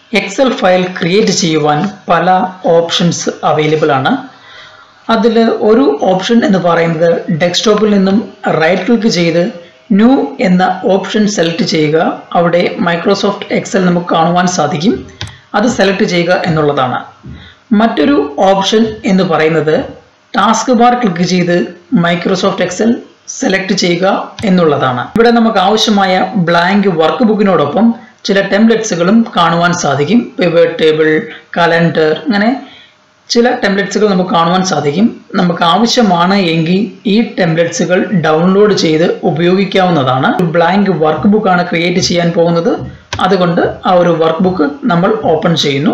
Excel file create ചെയ്യുവാൻ പല options available ആണ് അതിൽ ഒരു ഓപ്ഷൻ എന്ന് പറയുന്നത് ഡെസ്ക്ടോപ്പിൽ നിന്നും റൈറ്റ് ക്ലിക്ക് ചെയ്ത് ന്യൂ എന്ന ഓപ്ഷൻ സെലക്ട് ചെയ്യുക അവിടെ മൈക്രോസോഫ്റ്റ് എക്സൽ നമുക്ക് കാണുവാൻ സാധിക്കും അത് സെലക്ട് ചെയ്യുക എന്നുള്ളതാണ് മറ്റൊരു ഓപ്ഷൻ എന്ന് പറയുന്നത് ടാസ്ക് ബാർ ക്ലിക്ക് ചെയ്ത് മൈക്രോസോഫ്റ്റ് എക്സൽ സെലക്ട് ചെയ്യുക എന്നുള്ളതാണ് ഇവിടെ നമുക്ക് ആവശ്യമായ ബ്ലാങ്ക് വർക്ക് ബുക്കിനോടൊപ്പം ചില ടെംപ്ലെറ്റ്സുകളും കാണുവാൻ സാധിക്കും പിവേറ്റ് ടേബിൾ കലണ്ടർ അങ്ങനെ ചില ടെംപ്ലെറ്റ്സുകൾ നമുക്ക് കാണുവാൻ സാധിക്കും നമുക്ക് ആവശ്യമാണ് എങ്കിൽ ഈ ടെംപ്ലെറ്റ്സുകൾ ഡൗൺലോഡ് ചെയ്ത് ഉപയോഗിക്കാവുന്നതാണ് ബ്ലാങ്ക് വർക്ക് ബുക്കാണ് ക്രിയേറ്റ് ചെയ്യാൻ പോകുന്നത് അതുകൊണ്ട് ആ ഒരു വർക്ക് ബുക്ക് നമ്മൾ ഓപ്പൺ ചെയ്യുന്നു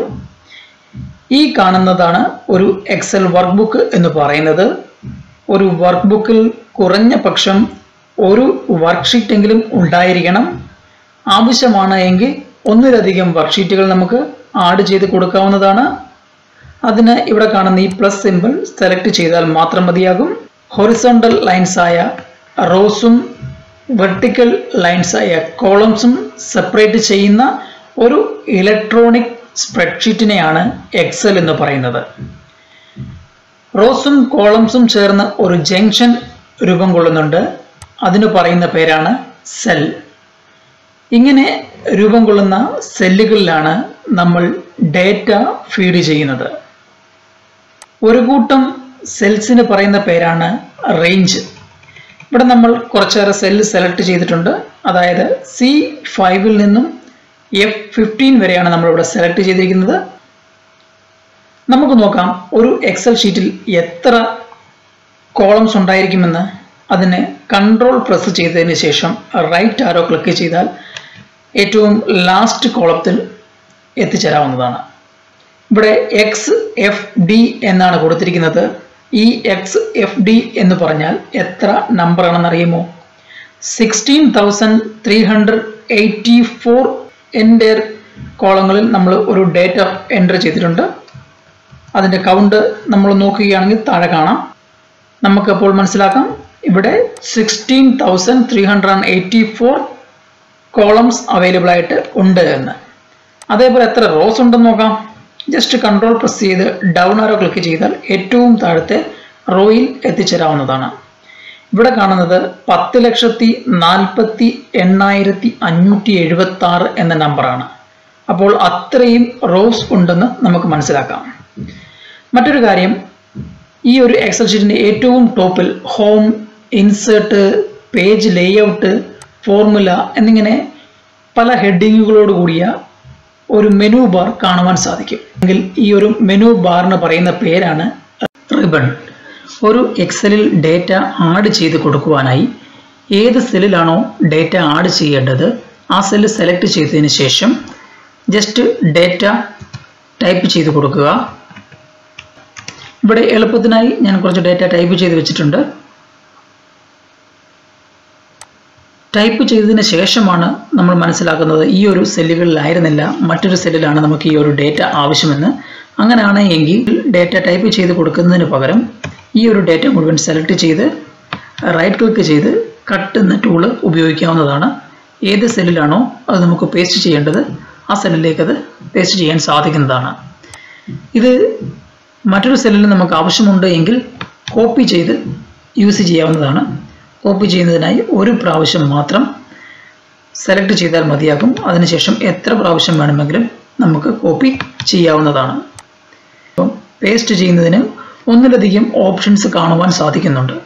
ഈ കാണുന്നതാണ് ഒരു എക്സൽ വർക്ക് ബുക്ക് എന്ന് പറയുന്നത് ഒരു വർക്ക് ബുക്കിൽ കുറഞ്ഞ പക്ഷം ഒരു വർക്ക്ഷീറ്റ് എങ്കിലും ഉണ്ടായിരിക്കണം ആവശ്യമാണ് എങ്കിൽ ഒന്നിലധികം വർക്ക്ഷീറ്റുകൾ നമുക്ക് ആഡ് ചെയ്ത് കൊടുക്കാവുന്നതാണ് അതിന് ഇവിടെ കാണുന്ന ഈ പ്ലസ് സിമ്പിൾ സെലക്ട് ചെയ്താൽ മാത്രം മതിയാകും ഹൊറിസോണ്ടൽ ലൈൻസ് ആയ റോസും വെർട്ടിക്കൽ ലൈൻസ് ആയ കോളംസും സെപ്പറേറ്റ് ചെയ്യുന്ന ഒരു ഇലക്ട്രോണിക് സ്പ്രെഡ്ഷീറ്റിനെയാണ് എക്സൽ എന്ന് പറയുന്നത് റോസും കോളംസും ചേർന്ന് ഒരു ജംഗ്ഷൻ രൂപം കൊള്ളുന്നുണ്ട് അതിന് പറയുന്ന പേരാണ് സെൽ ഇങ്ങനെ രൂപം കൊള്ളുന്ന സെല്ലുകളിലാണ് നമ്മൾ ഡേറ്റ ഫീഡ് ചെയ്യുന്നത് ഒരു കൂട്ടം സെൽസിന് പറയുന്ന പേരാണ് റേഞ്ച് ഇവിടെ നമ്മൾ കുറച്ചേറെ സെല്ല് സെലക്ട് ചെയ്തിട്ടുണ്ട് അതായത് സി ഫൈവിൽ നിന്നും എഫ് ഫിഫ്റ്റീൻ വരെയാണ് നമ്മളിവിടെ സെലക്ട് ചെയ്തിരിക്കുന്നത് നമുക്ക് നോക്കാം ഒരു എക്സൽ ഷീറ്റിൽ എത്ര കോളംസ് ഉണ്ടായിരിക്കുമെന്ന് അതിന് കൺട്രോൾ പ്രസ് ചെയ്തതിന് ശേഷം റൈറ്റ് ആരോ ക്ലിക്ക് ചെയ്താൽ ഏറ്റവും ലാസ്റ്റ് കോളത്തിൽ എത്തിച്ചേരാവുന്നതാണ് ഇവിടെ എക്സ് എഫ് ഡി എന്നാണ് കൊടുത്തിരിക്കുന്നത് ഈ എക്സ് എഫ് ഡി എന്ന് പറഞ്ഞാൽ എത്ര നമ്പർ ആണെന്ന് അറിയുമോ sixteen thousand three hundred eighty four എൻ്റെ കോളങ്ങളിൽ നമ്മൾ ഒരു ഡേറ്റ എൻ്റർ ചെയ്തിട്ടുണ്ട് അതിൻ്റെ കൗണ്ട് നമ്മൾ നോക്കുകയാണെങ്കിൽ താഴെ കാണാം നമുക്കപ്പോൾ മനസ്സിലാക്കാം ഇവിടെ sixteen thousand three hundred and eighty four columns available ആയിട്ട് ഉണ്ട് എന്ന് അതേപോലെ എത്ര റോസ് ഉണ്ടെന്ന് നോക്കാം ജസ്റ്റ് കൺട്രോൾ പ്രസ് ചെയ്ത് ഡൗൺ ആരോ ക്ലിക്ക് ചെയ്താൽ ഏറ്റവും താഴത്തെ റോയിൽ എത്തിച്ചേരാവുന്നതാണ് ഇവിടെ കാണുന്നത് പത്ത് ലക്ഷത്തി നാൽപ്പത്തി എണ്ണായിരത്തി അഞ്ഞൂറ്റി എഴുപത്തി ആറ് എന്ന നമ്പറാണ് അപ്പോൾ അത്രയും റോസ് ഉണ്ടെന്ന് നമുക്ക് മനസ്സിലാക്കാം മറ്റൊരു കാര്യം ഈ ഒരു എക്സൽ ഷീറ്റിൻ്റെ ഏറ്റവും ടോപ്പിൽ home insert page layout formula എന്നിങ്ങനെ പല ഹെഡിങ്ങുകളോട് കൂടിയ ഒരു മെനു ബാർ കാണുവാൻ സാധിക്കും എങ്കിൽ ഈ ഒരു മെനു ബാറിന് പറയുന്ന പേരാണ് റിബൺ ഒരു എക്സലിൽ ഡേറ്റ ആഡ് ചെയ്ത് കൊടുക്കുവാനായി ഏത് സെല്ലിലാണോ ഡേറ്റ ആഡ് ചെയ്യേണ്ടത് ആ സെല്ല് സെലക്ട് ചെയ്തതിന് ശേഷം ജസ്റ്റ് ഡേറ്റ ടൈപ്പ് ചെയ്ത് കൊടുക്കുക ഇവിടെ എളുപ്പത്തിനായി ഞാൻ കുറച്ച് ഡേറ്റ ടൈപ്പ് ചെയ്ത് വെച്ചിട്ടുണ്ട് ടൈപ്പ് ചെയ്തതിന് ശേഷമാണ് നമ്മൾ മനസ്സിലാക്കുന്നത് ഈ ഒരു സെല്ലുകളിലായിരുന്നില്ല മറ്റൊരു സെല്ലിലാണ് നമുക്ക് ഈ ഒരു ഡേറ്റ ആവശ്യമെന്ന് അങ്ങനെയാണ് എങ്കിൽ ഡേറ്റ ടൈപ്പ് ചെയ്ത് കൊടുക്കുന്നതിന് പകരം ഈ ഒരു ഡേറ്റ മുഴുവൻ സെലക്ട് ചെയ്ത് റൈറ്റ് ക്ലിക്ക് ചെയ്ത് കട്ട് എന്ന ടൂള് ഉപയോഗിക്കാവുന്നതാണ് ഏത് സെല്ലിലാണോ അത് നമുക്ക് പേസ്റ്റ് ചെയ്യേണ്ടത് ആ സെല്ലിലേക്ക് അത് പേസ്റ്റ് ചെയ്യാൻ സാധിക്കുന്നതാണ് ഇത് മറ്റൊരു സെല്ലിൽ നമുക്ക് ആവശ്യമുണ്ട് എങ്കിൽ കോപ്പി ചെയ്ത് യൂസ് ചെയ്യാവുന്നതാണ് കോപ്പി ചെയ്യുന്നതിനായി ഒരു പ്രാവശ്യം മാത്രം സെലക്ട് ചെയ്താൽ മതിയാകും അതിനുശേഷം എത്ര പ്രാവശ്യം വേണമെങ്കിലും നമുക്ക് കോപ്പി ചെയ്യാവുന്നതാണ് അപ്പം പേസ്റ്റ് ചെയ്യുന്നതിന് ഒന്നിലധികം ഓപ്ഷൻസ് കാണുവാൻ സാധിക്കുന്നുണ്ട്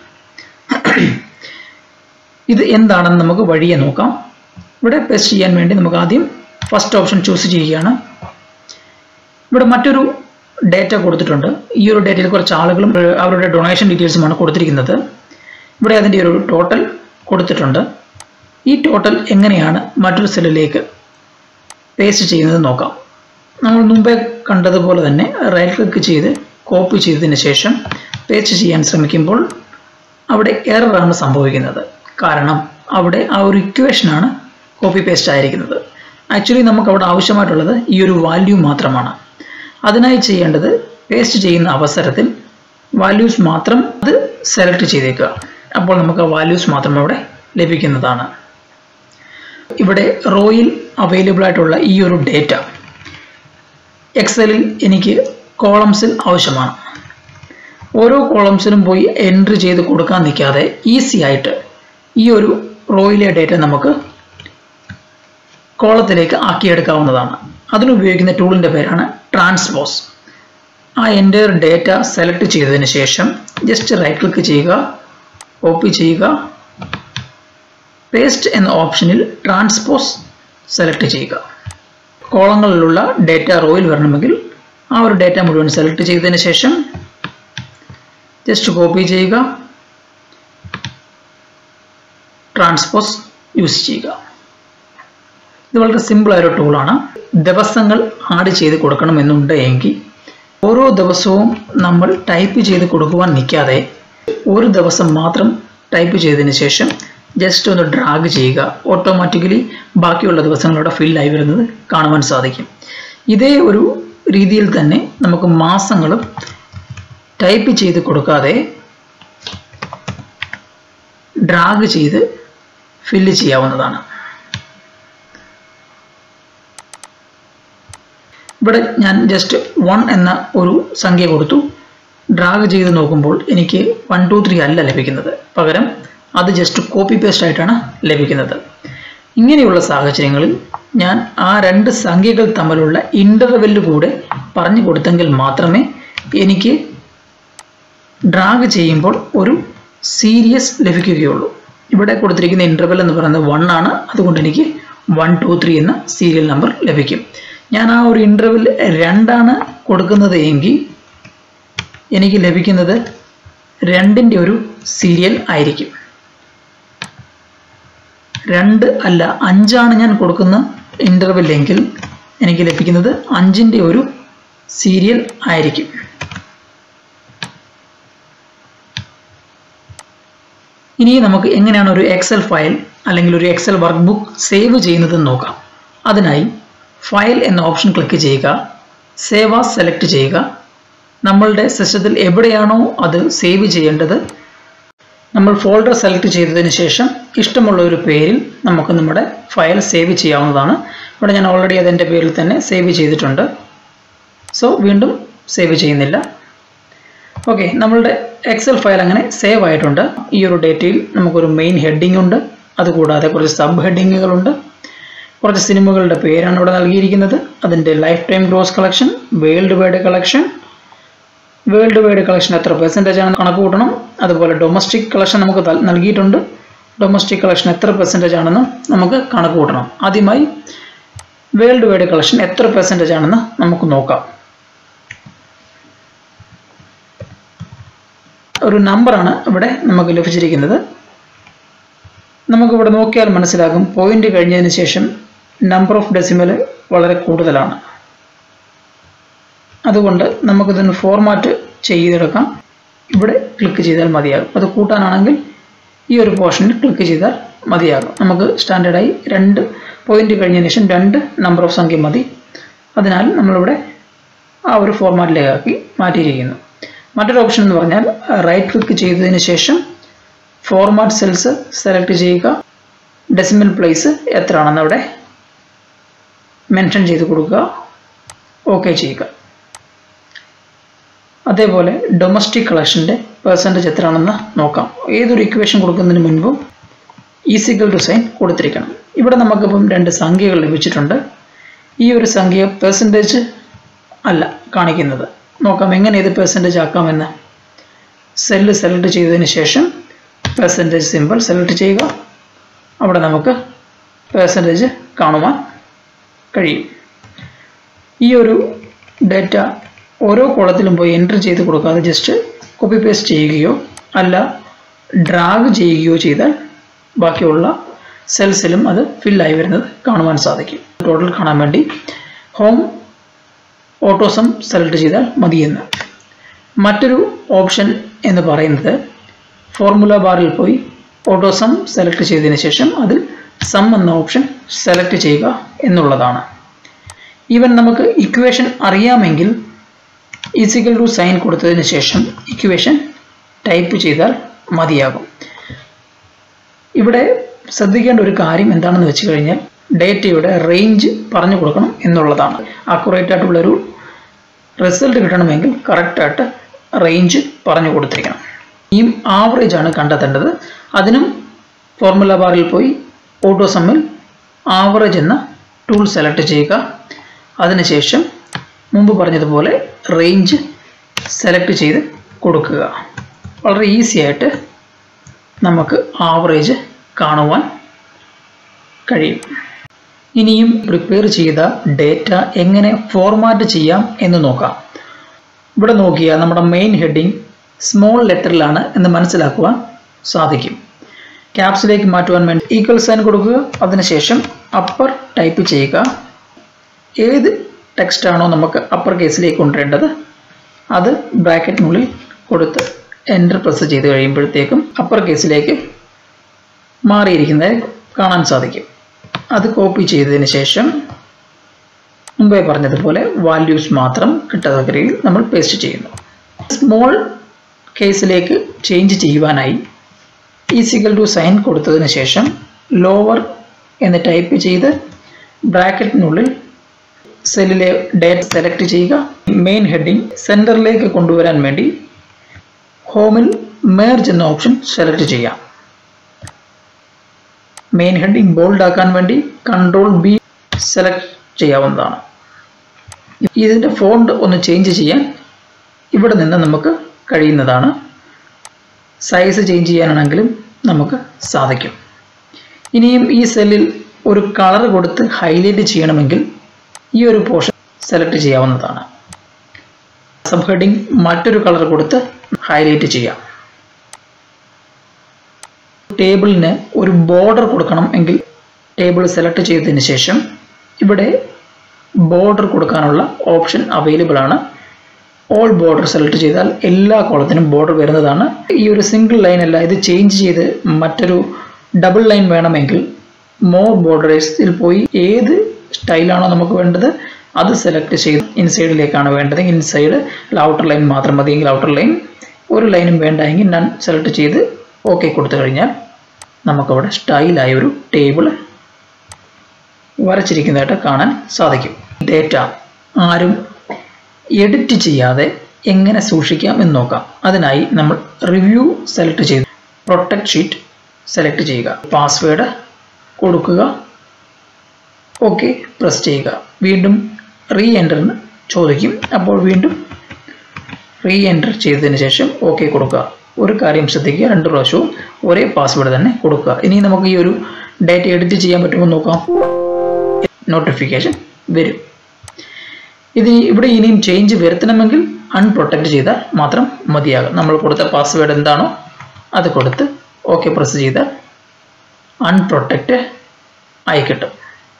ഇത് എന്താണെന്ന് നമുക്ക് വഴിയെ നോക്കാം ഇവിടെ പേസ്റ്റ് ചെയ്യാൻ വേണ്ടി നമുക്ക് ആദ്യം ഫസ്റ്റ് ഓപ്ഷൻ ചൂസ് ചെയ്യുകയാണ് ഇവിടെ മറ്റൊരു ഡേറ്റ കൊടുത്തിട്ടുണ്ട് ഈ ഒരു ഡേറ്റയിൽ കുറച്ച് ആളുകളും അവരുടെ ഡൊണേഷൻ ഡീറ്റെയിൽസുമാണ് കൊടുത്തിരിക്കുന്നത് ഇവിടെ അതിൻ്റെ ഒരു ടോട്ടൽ കൊടുത്തിട്ടുണ്ട് ഈ ടോട്ടൽ എങ്ങനെയാണ് മറ്റൊരു സെല്ലിലേക്ക് പേസ്റ്റ് ചെയ്യുന്നത് നോക്കാം നമ്മൾ മുമ്പേ കണ്ടതുപോലെ തന്നെ റൈറ്റ് ക്ലിക്ക് ചെയ്ത് കോപ്പി ചെയ്തതിന് ശേഷം പേസ്റ്റ് ചെയ്യാൻ ശ്രമിക്കുമ്പോൾ അവിടെ എററാണ് സംഭവിക്കുന്നത് കാരണം അവിടെ ആ ഒരു ഇക്വേഷനാണ് കോപ്പി പേസ്റ്റ് ആയിരിക്കുന്നത് ആക്ച്വലി നമുക്ക് അവിടെ ആവശ്യമായിട്ടുള്ളത് ഈ ഒരു വാല്യൂ മാത്രമാണ് അതിനായി ചെയ്യേണ്ടത് പേസ്റ്റ് ചെയ്യുന്ന അവസരത്തിൽ വാല്യൂസ് മാത്രം അത് സെലക്ട് ചെയ്തേക്കുക അപ്പോൾ നമുക്ക് ആ വാല്യൂസ് മാത്രം അവിടെ ലഭിക്കുന്നതാണ് ഇവിടെ റോയിൽ അവൈലബിൾ ആയിട്ടുള്ള ഈ ഒരു ഡേറ്റ എക്സലിൽ എനിക്ക് കോളംസിൽ ആവശ്യമാണ് ഓരോ കോളംസിലും പോയി എൻട്രി ചെയ്ത് കൊടുക്കാൻ നിൽക്കാതെ ഈസി ആയിട്ട് ഈ ഒരു റോയിലെ ഡേറ്റ നമുക്ക് കോളത്തിലേക്ക് ആക്കിയെടുക്കാവുന്നതാണ് അതിനുപയോഗിക്കുന്ന ടൂളിൻ്റെ പേരാണ് ട്രാൻസ്പോസ് ആ എൻ്റെ ഡേറ്റ സെലക്ട് ചെയ്തതിന് ശേഷം ജസ്റ്റ് റൈറ്റ് ക്ലിക്ക് ചെയ്യുക കോപ്പി ചെയ്യുക പേസ്റ്റ് എന്ന ഓപ്ഷനിൽ ട്രാൻസ്പോസ് സെലക്ട് ചെയ്യുക കോളങ്ങളിലുള്ള ഡേറ്റ റോയിൽ വരണമെങ്കിൽ ആ ഒരു ഡേറ്റ മുഴുവൻ സെലക്ട് ചെയ്തതിന് ശേഷം ജസ്റ്റ് കോപ്പി ചെയ്യുക ട്രാൻസ്പോസ് യൂസ് ചെയ്യുക ഇത് വളരെ സിമ്പിളായ ഒരു ടൂളാണ് ദിവസങ്ങൾ ആഡ് ചെയ്ത് കൊടുക്കണമെന്നുണ്ട് എങ്കിൽ ഓരോ ദിവസവും നമ്മൾ ടൈപ്പ് ചെയ്ത് കൊടുക്കുവാൻ നിൽക്കാതെ ഒരു ദിവസം മാത്രം ടൈപ്പ് ചെയ്തതിന് ശേഷം ജസ്റ്റ് ഒന്ന് ഡ്രാഗ് ചെയ്യുക ഓട്ടോമാറ്റിക്കലി ബാക്കിയുള്ള ദിവസങ്ങളുടെ ഫില്ലായി വരുന്നത് കാണുവാൻ സാധിക്കും ഇതേ ഒരു രീതിയിൽ തന്നെ നമുക്ക് മാസങ്ങളും ടൈപ്പ് ചെയ്ത് കൊടുക്കാതെ ഡ്രാഗ് ചെയ്ത് ഫില്ല് ചെയ്യാവുന്നതാണ് ഇവിടെ ഞാൻ ജസ്റ്റ് വൺ എന്ന ഒരു സംഖ്യ കൊടുത്തു ഡ്രാഗ് ചെയ്ത് നോക്കുമ്പോൾ എനിക്ക് വൺ ടു ത്രീ അല്ല ലഭിക്കുന്നത് പകരം അത് ജസ്റ്റ് കോപ്പി പേസ്റ്റ് ആയിട്ടാണ് ലഭിക്കുന്നത് ഇങ്ങനെയുള്ള സാഹചര്യങ്ങളിൽ ഞാൻ ആ രണ്ട് സംഖ്യകൾ തമ്മിലുള്ള ഇൻ്റർവെല്ല് കൂടെ പറഞ്ഞു കൊടുത്തെങ്കിൽ മാത്രമേ എനിക്ക് ഡ്രാഗ് ചെയ്യുമ്പോൾ ഒരു സീരിയസ് ലഭിക്കുകയുള്ളൂ ഇവിടെ കൊടുത്തിരിക്കുന്ന ഇൻ്റർവെൽ എന്ന് പറയുന്നത് വൺ ആണ് അതുകൊണ്ട് എനിക്ക് വൺ ടു ത്രീ എന്ന സീരിയൽ നമ്പർ ലഭിക്കും ഞാൻ ആ ഒരു ഇൻ്റർവെൽ രണ്ടാണ് കൊടുക്കുന്നത് എങ്കിൽ എനിക്ക് ലഭിക്കുന്നത് രണ്ടിൻ്റെ ഒരു സീരിയൽ ആയിരിക്കും രണ്ട് അല്ല അഞ്ചാണ് ഞാൻ കൊടുക്കുന്ന ഇൻ്റർവെൽ എങ്കിൽ എനിക്ക് ലഭിക്കുന്നത് അഞ്ചിൻ്റെ ഒരു സീരിയൽ ആയിരിക്കും ഇനി നമുക്ക് എങ്ങനെയാണ് ഒരു എക്സൽ ഫയൽ അല്ലെങ്കിൽ ഒരു എക്സൽ വർക്ക് ബുക്ക് സേവ് ചെയ്യുന്നതെന്ന് നോക്കാം അതിനായി ഫയൽ എന്ന ഓപ്ഷൻ ക്ലിക്ക് ചെയ്യുക സേവ് ആസ് സെലക്ട് ചെയ്യുക നമ്മളുടെ സിസ്റ്റത്തിൽ എവിടെയാണോ അത് സേവ് ചെയ്യേണ്ടത് നമ്മൾ ഫോൾഡർ സെലക്ട് ചെയ്തതിന് ശേഷം ഇഷ്ടമുള്ള ഒരു പേരിൽ നമുക്ക് നമ്മുടെ ഫയൽ സേവ് ചെയ്യാവുന്നതാണ് ഇവിടെ ഞാൻ ഓൾറെഡി അതിൻ്റെ പേരിൽ തന്നെ സേവ് ചെയ്തിട്ടുണ്ട് സോ വീണ്ടും സേവ് ചെയ്യുന്നില്ല ഓക്കെ നമ്മളുടെ എക്സൽ ഫയൽ അങ്ങനെ സേവ് ആയിട്ടുണ്ട് ഈ ഒരു ഡേറ്റയിൽ നമുക്കൊരു മെയിൻ ഹെഡിംഗ് ഉണ്ട് അതുകൂടാതെ കുറച്ച് സബ് ഹെഡിങ്ങുകളുണ്ട് കുറച്ച് സിനിമകളുടെ പേരാണ് ഇവിടെ നൽകിയിരിക്കുന്നത് അതിൻ്റെ lifetime gross collection worldwide collection worldwide collection എത്ര പെർസെൻറ്റേജ് ആണ് കണക്ക് കൂട്ടണം അതുപോലെ ഡൊമസ്റ്റിക് കളക്ഷൻ നമുക്ക് തൽ- നൽകിയിട്ടുണ്ട് ഡൊമസ്റ്റിക് കളക്ഷൻ എത്ര പെർസെൻറ്റേജ് ആണെന്ന് നമുക്ക് കണക്ക് കൂട്ടണം ആദ്യമായി വേൾഡ് വൈഡ് കളക്ഷൻ എത്ര പെർസെൻറ്റേജ് ആണെന്ന് നമുക്ക് നോക്കാം ഒരു നമ്പറാണ് ഇവിടെ നമുക്ക് ലഭിച്ചിരിക്കുന്നത് നമുക്കിവിടെ നോക്കിയാൽ മനസ്സിലാകും പോയിന്റ് കഴിഞ്ഞതിന് ശേഷം നമ്പർ ഓഫ് ഡെസിമൽ വളരെ കൂടുതലാണ് അതുകൊണ്ട് നമുക്കിതൊന്ന് ഫോർമാറ്റ് ചെയ്തെടുക്കാം ഇവിടെ ക്ലിക്ക് ചെയ്താൽ മതിയാകും അത് കൂട്ടാനാണെങ്കിൽ ഈ ഒരു പോർഷനിൽ ക്ലിക്ക് ചെയ്താൽ മതിയാകും നമുക്ക് സ്റ്റാൻഡേർഡായി രണ്ട് പോയിന്റ് കഴിഞ്ഞതിന് ശേഷം രണ്ട് നമ്പർ ഓഫ് സംഖ്യ മതി അതിനാൽ നമ്മളിവിടെ ആ ഒരു ഫോർമാറ്റിലേക്കാക്കി മാറ്റിയിരിക്കുന്നു മറ്റൊരു ഓപ്ഷൻ എന്ന് പറഞ്ഞാൽ റൈറ്റ് ക്ലിക്ക് ചെയ്തതിന് ശേഷം ഫോർമാറ്റ് സെൽസ് സെലക്ട് ചെയ്യുക ഡെസിമൽ പ്ലേസ് എത്രയാണെന്ന് അവിടെ മെൻഷൻ ചെയ്ത് കൊടുക്കുക ഓക്കെ ചെയ്യുക അതേപോലെ ഡൊമസ്റ്റിക് കളക്ഷൻ്റെ പെർസെൻറ്റേജ് എത്രയാണെന്ന് നോക്കാം ഏതൊരു ഇക്വേഷൻ കൊടുക്കുന്നതിന് മുൻപും ഈസിക്കൽ ടു സൈൻ കൊടുത്തിരിക്കണം ഇവിടെ നമുക്കിപ്പം രണ്ട് സംഖ്യകൾ ലഭിച്ചിട്ടുണ്ട് ഈ ഒരു സംഖ്യ പെർസെൻറ്റേജ് അല്ല കാണിക്കുന്നത് നോക്കാം എങ്ങനെ ഇത് പെർസെൻറ്റേജ് ആക്കാമെന്ന് സെല്ല് സെലക്ട് ചെയ്തതിന് ശേഷം പെർസെൻറ്റേജ് സിമ്പിൾ സെലക്ട് ചെയ്യുക അവിടെ നമുക്ക് പെർസെൻറ്റേജ് കാണുവാൻ കഴിയും ഈ ഒരു ഡേറ്റ ഓരോ കോളത്തിലും പോയി എൻ്റർ ചെയ്ത് കൊടുക്കാതെ ജസ്റ്റ് കോപ്പി പേസ്റ്റ് ചെയ്യുകയോ അല്ല ഡ്രാഗ് ചെയ്യുകയോ ചെയ്താൽ ബാക്കിയുള്ള സെൽസിലും അത് ഫില്ലായി വരുന്നത് കാണുവാൻ സാധിക്കും ടോട്ടൽ കാണാൻ വേണ്ടി ഹോം ഓട്ടോസം സെലക്ട് ചെയ്താൽ മതിയെന്ന് മറ്റൊരു ഓപ്ഷൻ എന്ന് പറയുന്നത് ഫോർമുല ബാറിൽ പോയി ഓട്ടോസം സെലക്ട് ചെയ്തതിന് ശേഷം അതിൽ സം എന്ന ഓപ്ഷൻ സെലക്ട് ചെയ്യുക എന്നുള്ളതാണ് ഈവൻ നമുക്ക് ഇക്വേഷൻ അറിയാമെങ്കിൽ ഈസിക്കൽ ടു സൈൻ കൊടുത്തതിന് ശേഷം ഇക്വേഷൻ ടൈപ്പ് ചെയ്താൽ മതിയാകും ഇവിടെ ശ്രദ്ധിക്കേണ്ട ഒരു കാര്യം എന്താണെന്ന് വെച്ച് കഴിഞ്ഞാൽ ഡേറ്റയുടെ റേഞ്ച് പറഞ്ഞു കൊടുക്കണം എന്നുള്ളതാണ് അക്യുറേറ്റ് ആയിട്ടുള്ളൊരു റിസൾട്ട് കിട്ടണമെങ്കിൽ കറക്റ്റായിട്ട് റേഞ്ച് പറഞ്ഞു കൊടുത്തിരിക്കണം ഈ ആവറേജ് ആണ് കണ്ടെത്തേണ്ടത് അതിനും ഫോർമുല ബാറിൽ പോയി ഓട്ടോ സമ്മിൽ ആവറേജ് എന്ന ടൂൾ സെലക്ട് ചെയ്യുക അതിനുശേഷം മുമ്പ് പറഞ്ഞതുപോലെ റേഞ്ച് സെലക്ട് ചെയ്ത് കൊടുക്കുക വളരെ ഈസി ആയിട്ട് നമുക്ക് ആവറേജ് കാണുവാൻ കഴിയും ഇനിയും പ്രിപ്പയർ ചെയ്ത ഡേറ്റ എങ്ങനെ ഫോർമാറ്റ് ചെയ്യാം എന്ന് നോക്കാം ഇവിടെ നോക്കിയാൽ നമ്മുടെ മെയിൻ ഹെഡിങ് സ്മോൾ ലെറ്ററിലാണ് എന്ന് മനസ്സിലാക്കുവാൻ സാധിക്കും ക്യാപ്സിലേക്ക് മാറ്റുവാൻ വേണ്ടി ഈക്വൽ സൈൻ കൊടുക്കുക അതിനുശേഷം അപ്പർ ടൈപ്പ് ചെയ്യുക ഏത് ടെക്സ്റ്റ് ആണോ നമുക്ക് അപ്പർ കേസിലേക്ക് കൊണ്ടുവരേണ്ടത് അത് ബ്രാക്കറ്റിനുള്ളിൽ കൊടുത്ത് എൻ്റർ പ്രസ് ചെയ്ത് കഴിയുമ്പോഴത്തേക്കും അപ്പർ കേസിലേക്ക് മാറിയിരിക്കുന്നത് കാണാൻ സാധിക്കും അത് കോപ്പി ചെയ്തതിന് ശേഷം മുമ്പേ പറഞ്ഞതുപോലെ വാല്യൂസ് മാത്രം കിട്ടത്തക്ക രീതിയിൽ നമ്മൾ പേസ്റ്റ് ചെയ്യുന്നു സ്മോൾ കേസിലേക്ക് ചേഞ്ച് ചെയ്യുവാനായി ഈസിക്കൽ ടു സൈൻ കൊടുത്തതിന് ശേഷം ലോവർ എന്ന് ടൈപ്പ് ചെയ്ത് ബ്രാക്കറ്റിനുള്ളിൽ സെല്ലിലെ ഡേറ്റ് സെലക്ട് ചെയ്യുക മെയിൻ ഹെഡിങ് സെൻറ്ററിലേക്ക് കൊണ്ടുവരാൻ വേണ്ടി ഹോമിൽ മേർജ് എന്ന ഓപ്ഷൻ സെലക്ട് ചെയ്യാം മെയിൻ ഹെഡിങ് ബോൾഡ് ആക്കാൻ വേണ്ടി കൺട്രോൾ ബി സെലക്ട് ചെയ്യാവുന്നതാണ് ഇതിൻ്റെ ഫോണ്ട് ഒന്ന് ചേഞ്ച് ചെയ്യാൻ ഇവിടെ നിന്ന് നമുക്ക് കഴിയുന്നതാണ് സൈസ് ചേഞ്ച് ചെയ്യാനാണെങ്കിലും നമുക്ക് സാധിക്കും ഇനിയും ഈ സെല്ലിൽ ഒരു കളർ കൊടുത്ത് ഹൈലൈറ്റ് ചെയ്യണമെങ്കിൽ ഈ ഒരു പോർഷൻ സെലക്ട് ചെയ്യാവുന്നതാണ് സബ് ഹെഡിങ് മറ്റൊരു കളർ കൊടുത്ത് ഹൈലൈറ്റ് ചെയ്യാം ടേബിളിന് ഒരു ബോർഡർ കൊടുക്കണം എങ്കിൽ ടേബിൾ സെലക്ട് ചെയ്തതിന് ശേഷം ഇവിടെ ബോർഡർ കൊടുക്കാനുള്ള ഓപ്ഷൻ അവൈലബിൾ ആണ് ഓൾ ബോർഡർ സെലക്ട് ചെയ്താൽ എല്ലാ കോളത്തിനും ബോർഡർ വരുന്നതാണ് ഈ ഒരു സിംഗിൾ ലൈൻ അല്ല ഇത് ചേഞ്ച് ചെയ്ത് മറ്റൊരു ഡബിൾ ലൈൻ വേണമെങ്കിൽ മോർ ബോർഡറേഴ്സിൽ പോയി ഏത് സ്റ്റൈലാണോ നമുക്ക് വേണ്ടത് അത് സെലക്ട് ചെയ്ത് ഇൻസൈഡിലേക്കാണ് വേണ്ടത് ഇൻസൈഡ് ഔട്ടർ ലൈൻ മാത്രം മതിയെങ്കിൽ ഔട്ടർ ലൈൻ ഒരു ലൈനും വേണ്ടെങ്കിൽ നൺ സെലക്ട് ചെയ്ത് ഓക്കെ കൊടുത്തു കഴിഞ്ഞാൽ നമുക്കവിടെ സ്റ്റൈലായ ഒരു ടേബിൾ വരച്ചിരിക്കുന്നതായിട്ട് കാണാൻ സാധിക്കും ഡേറ്റ ആരും എഡിറ്റ് ചെയ്യാതെ എങ്ങനെ സൂക്ഷിക്കാം എന്ന് നോക്കാം അതിനായി നമ്മൾ റിവ്യൂ സെലക്ട് ചെയ്ത് പ്രൊട്ടക്ട് ഷീറ്റ് സെലക്ട് ചെയ്യുക പാസ്വേഡ് കൊടുക്കുക ഓക്കെ പ്രസ് ചെയ്യുക വീണ്ടും റീ എൻ്ററിന് ചോദിക്കും അപ്പോൾ വീണ്ടും റീ എൻ്റർ ചെയ്തതിന് ശേഷം ഓക്കെ കൊടുക്കുക ഒരു കാര്യം ശ്രദ്ധിക്കുക രണ്ട് പ്രാവശ്യവും ഒരേ പാസ്വേഡ് തന്നെ കൊടുക്കുക ഇനി നമുക്ക് ഈ ഒരു ഡേറ്റ എഡിറ്റ് ചെയ്യാൻ പറ്റുമോ നോക്കാം നോട്ടിഫിക്കേഷൻ വരും ഇത് ഇവിടെ ഇനിയും ചേഞ്ച് വരുത്തണമെങ്കിൽ അൺപ്രൊട്ടക്റ്റ് ചെയ്താൽ മാത്രം മതിയാകും നമ്മൾ കൊടുത്ത പാസ്വേഡ് എന്താണോ അത് കൊടുത്ത് ഓക്കെ പ്രസ് ചെയ്താൽ അൺപ്രൊട്ടക്റ്റ് ആയി കിട്ടും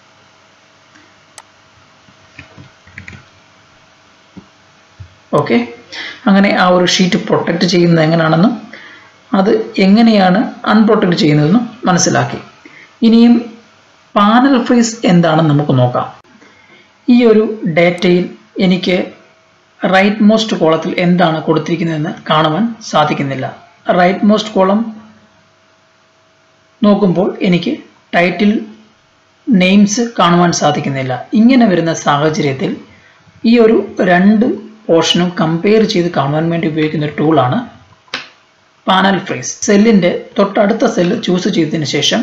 ഓക്കെ അങ്ങനെ ആ ഒരു ഷീറ്റ് പ്രൊട്ടക്റ്റ് ചെയ്യുന്നത് എങ്ങനെയാണെന്നും അത് എങ്ങനെയാണ് അൺപ്രൊട്ടക്റ്റ് ചെയ്യുന്നതെന്നും മനസ്സിലാക്കി ഇനിയും പാനൽ ഫ്രീസ് എന്താണെന്ന് നമുക്ക് നോക്കാം ഈ ഒരു ഡേറ്റയിൽ എനിക്ക് റൈറ്റ് മോസ്റ്റ് കോളത്തിൽ എന്താണ് കൊടുത്തിരിക്കുന്നതെന്ന് കാണുവാൻ സാധിക്കുന്നില്ല റൈറ്റ് മോസ്റ്റ് കോളം നോക്കുമ്പോൾ എനിക്ക് ടൈറ്റിൽ നെയിംസ് കാണുവാൻ സാധിക്കുന്നില്ല ഇങ്ങനെ വരുന്ന സാഹചര്യത്തിൽ ഈ ഒരു രണ്ട് പോർഷനും കമ്പയർ ചെയ്ത് കാണുവാൻ വേണ്ടി ഉപയോഗിക്കുന്ന ഒരു ടൂളാണ് പാനൽ ഫ്രീസ് സെല്ലിൻ്റെ തൊട്ടടുത്ത സെല്ല് ചൂസ് ചെയ്തതിന് ശേഷം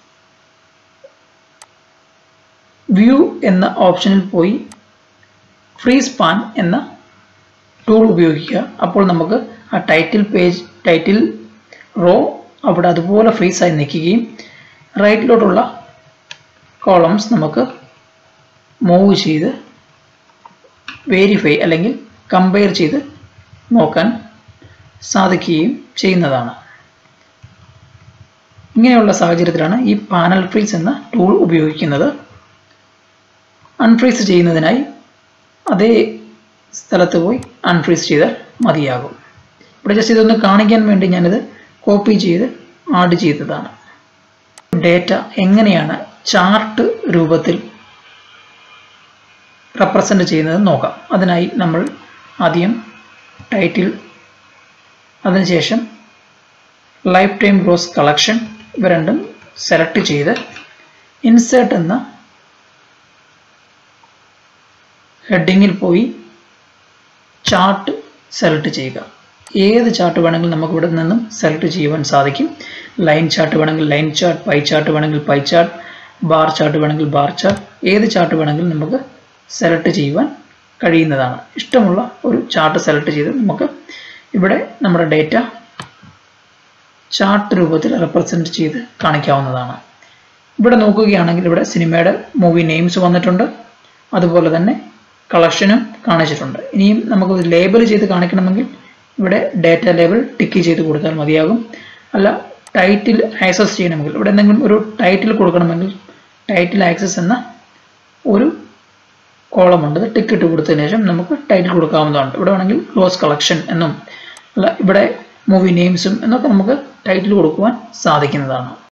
വ്യൂ എന്ന ഓപ്ഷനിൽ പോയി ഫ്രീസ് പാൻ എന്ന ടൂൾ ഉപയോഗിക്കുക അപ്പോൾ നമുക്ക് ആ ടൈറ്റിൽ പേജ് ടൈറ്റിൽ റോ അവിടെ അതുപോലെ ഫ്രീസായി നിൽക്കുകയും റൈറ്റിലോട്ടുള്ള കോളംസ് നമുക്ക് മൂവ് ചെയ്ത് വേരിഫൈ അല്ലെങ്കിൽ കമ്പയർ ചെയ്ത് നോക്കാൻ സാധിക്കുകയും ചെയ്യുന്നതാണ് ഇങ്ങനെയുള്ള സാഹചര്യത്തിലാണ് ഈ പാനൽ ഫ്രീസ് എന്ന ടൂൾ ഉപയോഗിക്കുന്നത് അൺഫ്രീസ് ചെയ്യുന്നതിനായി അതേ സ്ഥലത്ത് പോയി അൺഫ്രീസ് ചെയ്താൽ മതിയാകും ഇവിടെ ജസ്റ്റ് ഇതൊന്ന് കാണിക്കാൻ വേണ്ടി ഞാനിത് കോപ്പി ചെയ്ത് ആഡ് ചെയ്തതാണ് ഡേറ്റ എങ്ങനെയാണ് ചാർട്ട് രൂപത്തിൽ റെപ്രസെൻ്റ് ചെയ്യുന്നത് നോക്കാം അതിനായി നമ്മൾ ആദ്യം ടൈറ്റിൽ അതിനുശേഷം ലൈഫ് ടൈം ഗ്രോസ് കളക്ഷൻ ഇവ രണ്ടും സെലക്ട് ചെയ്ത് ഇൻസേർട്ട് എന്ന ഹെഡിങ്ങിൽ പോയി ചാർട്ട് സെലക്ട് ചെയ്യുക ഏത് ചാർട്ട് വേണമെങ്കിലും നമുക്ക് ഇവിടെ നിന്നും സെലക്ട് ചെയ്യുവാൻ സാധിക്കും ലൈൻ ചാർട്ട് വേണമെങ്കിൽ ലൈൻ ചാർട്ട് പൈ ചാർട്ട് വേണമെങ്കിൽ പൈ ചാർട്ട് ബാർ ചാർട്ട് വേണമെങ്കിൽ ബാർ ചാർട്ട് ഏത് ചാർട്ട് വേണമെങ്കിലും നമുക്ക് സെലക്ട് ചെയ്യുവാൻ കഴിയുന്നതാണ് ഇഷ്ടമുള്ള ഒരു ചാർട്ട് സെലക്ട് ചെയ്ത് നമുക്ക് ഇവിടെ നമ്മുടെ ഡേറ്റ ചാർട്ട് രൂപത്തിൽ റെപ്രസെൻറ്റ് ചെയ്ത് കാണിക്കാവുന്നതാണ് ഇവിടെ നോക്കുകയാണെങ്കിൽ ഇവിടെ സിനിമയുടെ മൂവി നെയിംസ് വന്നിട്ടുണ്ട് അതുപോലെ തന്നെ കളക്ഷനും കാണിച്ചിട്ടുണ്ട് ഇനിയും നമുക്ക് ലേബൽ ചെയ്ത് കാണിക്കണമെങ്കിൽ ഇവിടെ ഡേറ്റ ലേബൽ ടിക്ക് ചെയ്ത് കൊടുത്താൽ മതിയാകും അല്ല ടൈറ്റിൽ ആക്സസ് ചെയ്യണമെങ്കിൽ ഇവിടെ എന്തെങ്കിലും ഒരു ടൈറ്റിൽ കൊടുക്കണമെങ്കിൽ ടൈറ്റിൽ ആക്സസ് എന്ന ഒരു കോളം ഉണ്ട് ടിക്ക് ഇട്ട് കൊടുത്തതിന് ശേഷം നമുക്ക് ടൈറ്റിൽ കൊടുക്കാവുന്നതാണ് ഇവിടെ വേണമെങ്കിൽ ക്ലോസ് കളക്ഷൻ എന്നും അല്ല ഇവിടെ മൂവി നെയിംസും എന്നൊക്കെ നമുക്ക് ടൈറ്റിൽ കൊടുക്കുവാൻ സാധിക്കുന്നതാണ്